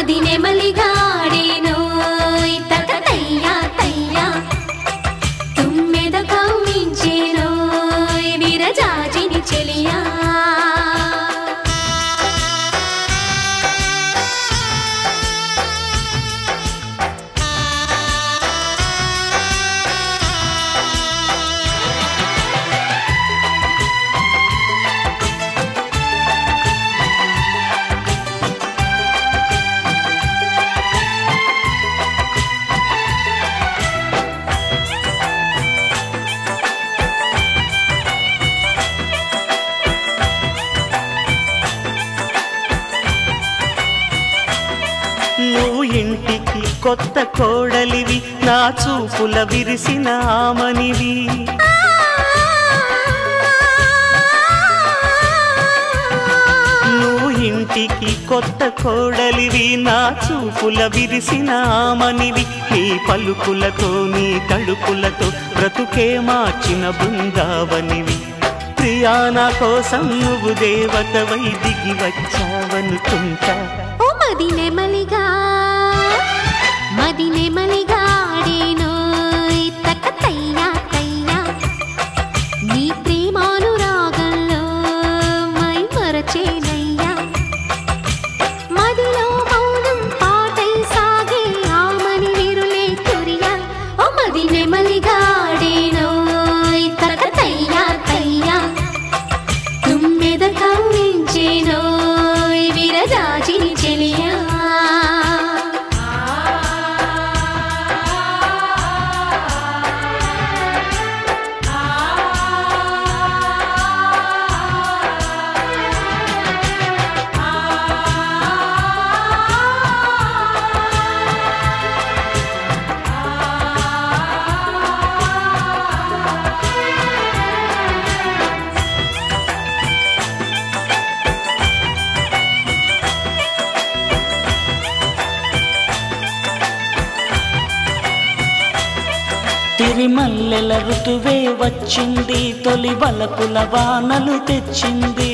మది నెమలిగాడేనో తక తయ్యా తయ్యా తుమ్మెద కవ్వించేనో విరజాజిని చెలియా నువ్వు ఇంటికి కొత్త కోడలివి నా చూపుల విరిసిన ఆమనివి నువ్వు ఇంటికి కొత్త కోడలివి నా చూపుల విరిసిన ఆమనివి నీ పలుకులతో నీ తడుపులతో బ్రతుకే మార్చిన బృందావనివి ప్రియాన కోసం నువ్వు దేవతవై దిగి వచ్చావనుకుంటా ఓ మది నెమలిగా మది నెమలిగాడేనో తక తయ్యా తయ్యా నీ ప్రేమానురాగంలో మై మరచేనయ్యా మదిలో మౌనం పాటై సాగే ఆమని విరులే కురియా ఓ మది నెమలిగాడేనో తక తయ్యా తయ్యా తుమ్మెద కవ్వించేనో విరజాజిని చెలియా తిరిమల్లెల ఋతువే వచ్చింది తొలి వలపుల వానలు తెచ్చింది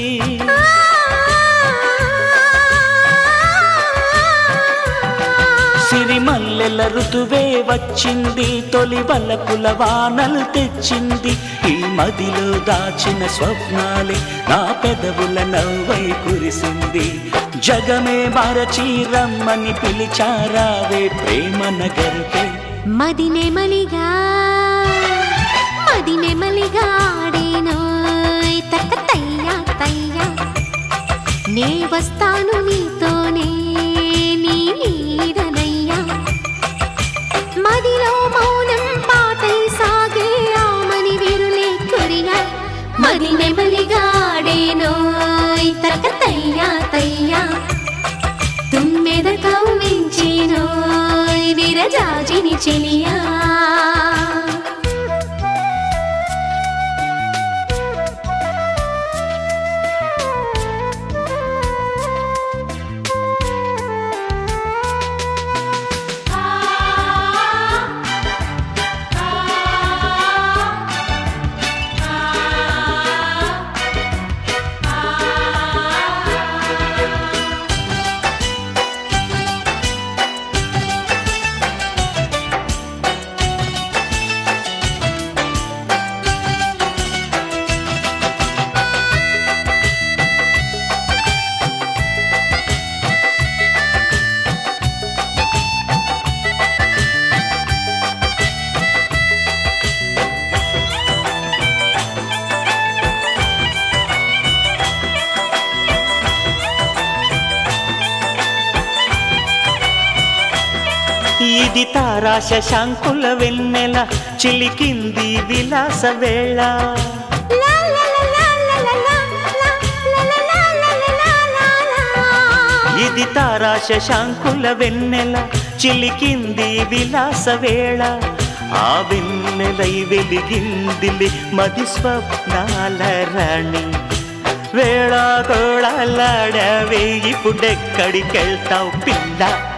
సిరిమల్లెల ఋతువే వచ్చింది తొలి వలపుల వానలు తెచ్చింది ఈ మదిలో దాచిన స్వప్నాలే నా పెదవుల నవ్వై కురిసింది జగమే మరచి రమ్మని పిలిచారావే ప్రేమ నగర్కే మది నెమలిగా మది నెమలిగాడేనో తక్క తయ్యా తయ్యా నే వస్తాను నీతోనే నీ నీడనయ్యా మదిలో మౌనం పాటై సాగే ఆమని విరులే కురియా మది నెమలిగాడేనో తక్క తయ్యా తయ్యా తుమ్మెద కవ్వించేనో విరజాజిని చెలియా ఇది తారా శశాంకుల వెన్నెల చిలికింది విలాస వేళ ఇది తారా శశాంకుల వెన్నెల చిలికింది విలాస వేళ ఆ వెన్నెలై వెలిగిందిలి మది స్వప్నాల రాణి వేళ కోళలాడవే ఇప్పుడెక్కడికెళ్తావు పిల్ల